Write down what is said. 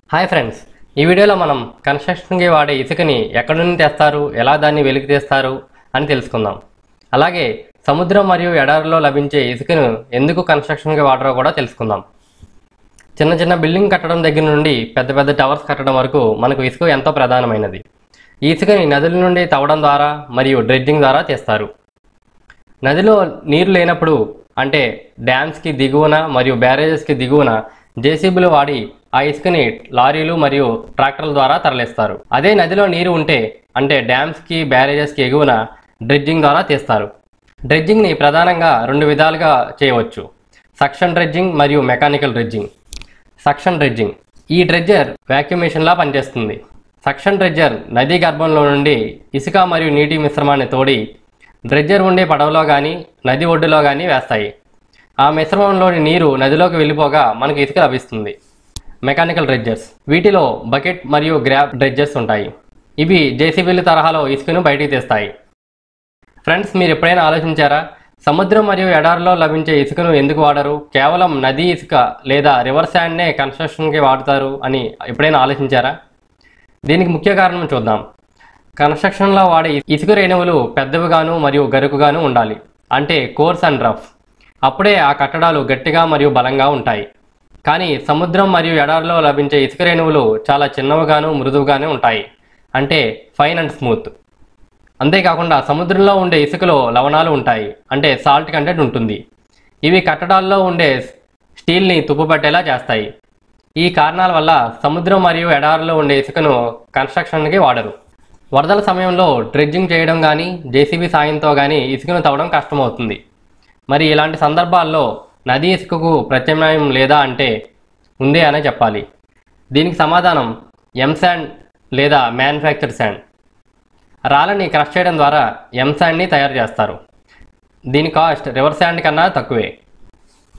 hi friends ఈ వీడియోలో మనం కన్స్ట్రక్షన్కి వాడే ఇసుకని ఎక్కడి నుండి తెస్తారు ఎలా దాన్ని వెలికి తీస్తారు అని తెలుసుకుందాం అలాగే సముద్రం మరియు ఎడారిలో లభించే ఇసుకను ఎందుకు కన్స్ట్రక్షన్కి వాడరో కూడా తెలుసుకుందాం చిన్న చిన్న బిల్డింగ్ కట్టడం దగ్గర నుండి పెద్ద పెద్ద టవర్స్ కట్టడం వరకు మనకు ఇసుక ఎంతో ప్రధానమైనది ఈ ఇసుకని నదుల నుండి తవ్వడం ద్వారా మరియు డ్రెడ్జింగ్ ద్వారా తీస్తారు నదిలో నీరు లేనప్పుడు అంటే డ్యామ్స్కి దిగువన మరియు బ్యారేజెస్కి దిగువన జేసీబీలు వాడి ఆ ఇసుకని లారీలు మరియు ట్రాక్టర్ల ద్వారా తరలిస్తారు అదే నదిలో నీరు ఉంటే అంటే డ్యామ్స్కి బ్యారేజెస్కి ఎగువన డ్రెడ్జింగ్ ద్వారా తీస్తారు డ్రెడ్జింగ్ని ప్రధానంగా రెండు విధాలుగా చేయవచ్చు సక్షన్ డ్రెడ్జింగ్ మరియు మెకానికల్ డ్రెడ్జింగ్ సక్షన్ డ్రెడ్జింగ్ ఈ డ్రెడ్జర్ వాక్యూమ్ మెషిన్లా పనిచేస్తుంది సక్షన్ డ్రెడ్జర్ నదీ గర్భంలో నుండి ఇసుక మరియు నీటి మిశ్రమాన్ని తోడి డ్రెడ్జర్ ఉండే పడవలో కానీ నది ఒడ్డులో కానీ వేస్తాయి ఆ మిశ్రమంలోని నీరు నదిలోకి వెళ్ళిపోగా మనకు ఇసుక లభిస్తుంది మెకానికల్ డ్రెడ్జర్స్ వీటిలో బకెట్ మరియు గ్రాబ్ డ్రెడ్జర్స్ ఉంటాయి ఇవి జేసీబీల తరహాలో ఇసుకను బయటికి తీస్తాయి ఫ్రెండ్స్ మీరు ఎప్పుడైనా ఆలోచించారా సముద్రం మరియు ఎడారిలో లభించే ఇసుకను ఎందుకు వాడరు కేవలం నది ఇసుక లేదా రివర్ శాండ్నే కన్స్ట్రక్షన్కి వాడతారు అని ఎప్పుడైనా ఆలోచించారా దీనికి ముఖ్య కారణం చూద్దాం కన్స్ట్రక్షన్లో వాడే ఇసుక రేణువులు పెద్దవిగాను మరియు గరుకుగాను ఉండాలి అంటే కోర్స్ అండ్ రఫ్ అప్పుడే ఆ కట్టడాలు గట్టిగా మరియు బలంగా ఉంటాయి కానీ సముద్రం మరియు ఎడారిలో లభించే ఇసుక రేణువులు చాలా చిన్నవిగాను మృదువుగానే ఉంటాయి అంటే ఫైన్ అండ్ స్మూత్ అంతేకాకుండా సముద్రంలో ఉండే ఇసుకలో లవణాలు ఉంటాయి అంటే సాల్ట్ కంటెంట్ ఉంటుంది ఇవి కట్టడాల్లో ఉండే స్టీల్ని తుప్పుపట్టేలా చేస్తాయి ఈ కారణాల వల్ల సముద్రం మరియు ఎడారిలో ఉండే ఇసుకను కన్స్ట్రక్షన్కి వాడరు వరదల సమయంలో డ్రెడ్జింగ్ చేయడం కానీ జేసీబీ సాయంతో కానీ ఇసుకను తవ్వడం కష్టమవుతుంది మరి ఇలాంటి సందర్భాల్లో నది ఇసుకకు ప్రత్యామ్నాయం లేదా అంటే ఉందే అనే చెప్పాలి దీనికి సమాధానం ఎం శాండ్ లేదా మ్యానుఫ్యాక్చర్ శాండ్ రాళ్ళని క్రష్ చేయడం ద్వారా ఎం శాండ్ని తయారు చేస్తారు దీని కాస్ట్ రివర్ శాండ్ కన్నా తక్కువే